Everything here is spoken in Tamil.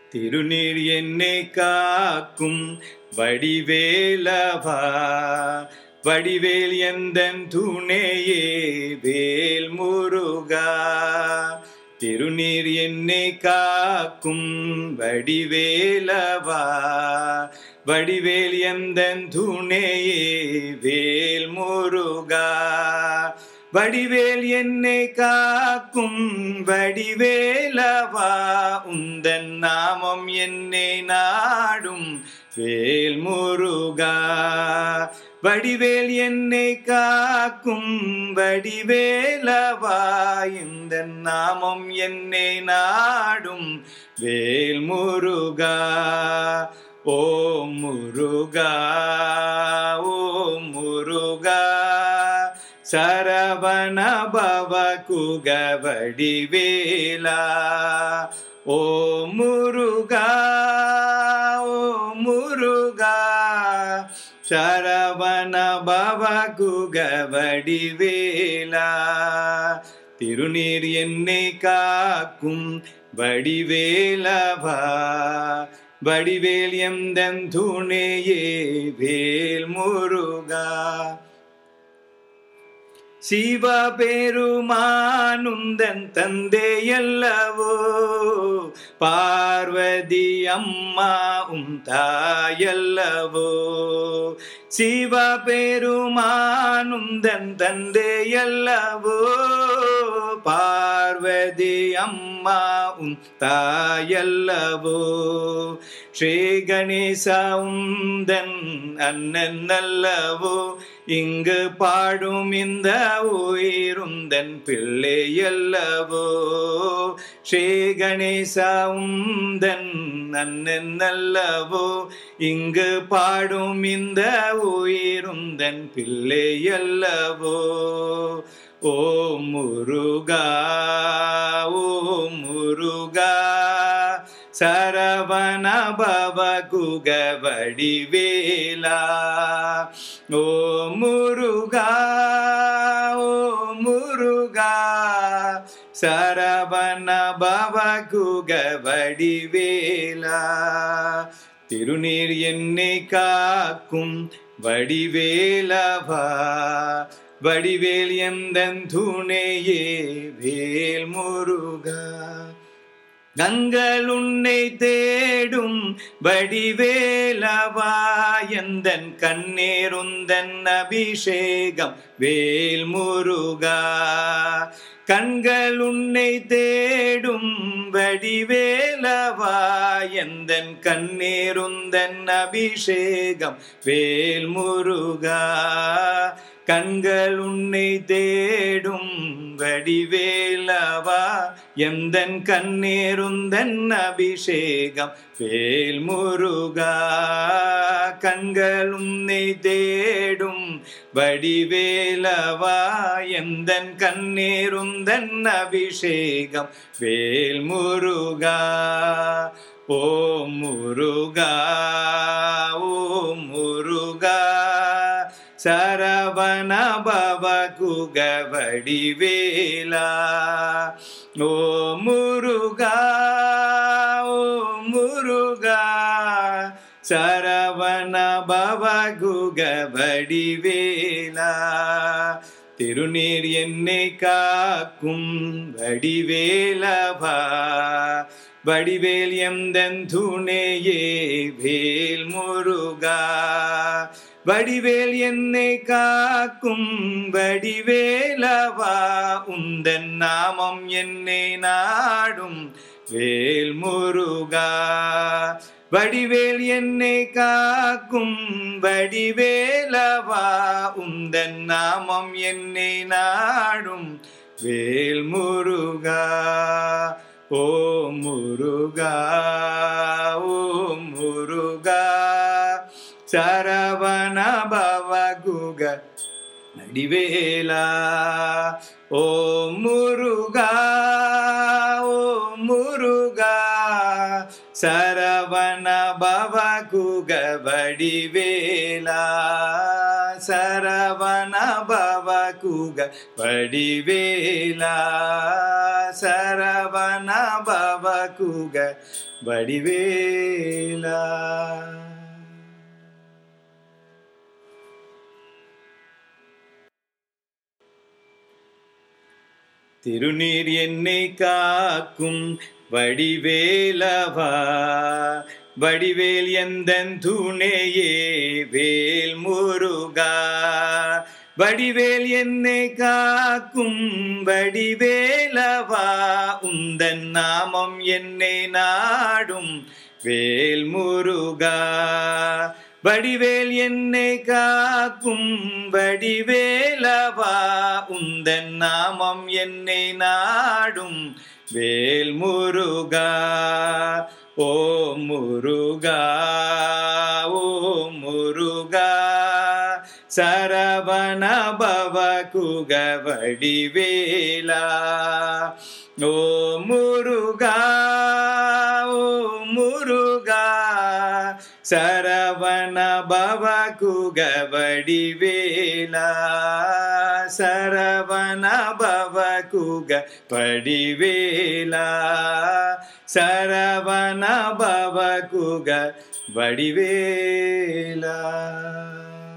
திருநீர் என்னை காக்கும் வடிவேலவா வடிவேல் எந்தன் துணையே வேல் முருகா திருநீர் என்னை காக்கும் வடிவேலவா வடிவேல் எந்தன் துணையே வேல் முருகா வடிவேல் என்னை காக்கும் வடிவேலவா உந்தன் நாமம் என்னை நாடும் வேல் முருகா வடிவேல் என்னை காக்கும் வடிவேலவா இந்த நாமம் என்னை நாடும் வேல் முருகா ஓம் முருகா ஓம் முருகா சரவண பவ குகவடிவேலா ஓ முருகா ஓ முருகா சரவண பவ குகவடிவேலா திருநீர் என்னை காக்கும் வடிவேலவா வடிவேல் எந்தன் துணையே வேல் முருகா சிவபெருமானுந்தன் தந்தையல்லவோ பார்வதி அம்மா உம் தாயல்லவோ சிவபெருமானுந்தன் தந்தையல்லவோ பார்வதி அம்மா உம் தாயல்லவோ ஸ்ரீ கணேசா உந்தன் அண்ணன் அல்லவோ இங்கு பாடும் இந்த உயிருந்தன் பிள்ளையல்லவோ ஸ்ரீ கணேசா உந்தன் அண்ணன் அல்லவோ இங்கு பாடும் இந்த உயிருந்தன் பிள்ளையல்லவோ ஓ முருகா ஓ முருகா சரவண பவ குகவடிவேலா ஓ முருகா ஓ முருகா சரவண பவ குகவடிவேலா திருநீர் என்னை காக்கும் வடிவேலவா வடிவேல் எந்தன் துணையே வேல் முருகா கங்கள் உன்னை தேடும் வடிவேலவா எந்தன் கண்ணேருந்தன் அபிஷேகம் வேல் முருகா கண்கள் உன்னை தேடும் வடிவேலவா எந்தன் கண்ணேருந்தன் அபிஷேகம் வேல் முருகா கண்கள் உன்னை தேடும் வடிவேலவா எந்தன் கண்ணேருந்தன் அபிஷேகம் வேல் முருகா கண்கள் உன்னை தேடும் வடிவேலவா எந்தன் கண்ணேருந்தன் அபிஷேகம் வேல் முருகா ஓ முருகா ஓ முருகா சரவண பவ குகவடிவேலா ஓ முருகா ஓ முருகா சரவண பவ குகவடிவேலா திருநீர் என்னை காக்கும் வடிவேலவா வடிவேல் எந்தன் துணையே வேல் முருகா வடிவேல் என்னை காக்கும் வடிவேலவா உந்தன் நாமம் என்னை நாடும் வேல் முருகா வடிவேல் என்னை காக்கும் வடிவேலவா உந்தன் நாமம் என்னை நாடும் வேல் முருகா ஓ முருகா ஓ முருகா சரவண பவ குக நடிவேலா ஓ முருகா ஓ முருகா சரவண பவ குக வடிவேலா சரவண பவ குக வடிவேலா சரவண பவ குக வடிவேலா திருநீர் என்னை காக்கும் வடிவேலவா வடிவேல் எந்தன் துணையே வேல் முருகா வடிவேல் என்னை காக்கும் வடிவேலவா உந்தன் நாமம் என்னை நாடும் வேல் முருகா வடிவேல் என்னை காக்கும் வடிவேலவா உந்தன் நாமம் என்னை நாடும் வேல் முருகா ஓ முருகா ஓ முருகா சரவண பவ குக வடிவேலா ஓ முருகா ஓ முருகா சரவண பவ குக வடிவேலா சரவண பவ குக வடிவேலா சரவண பவ குக வடிவேலா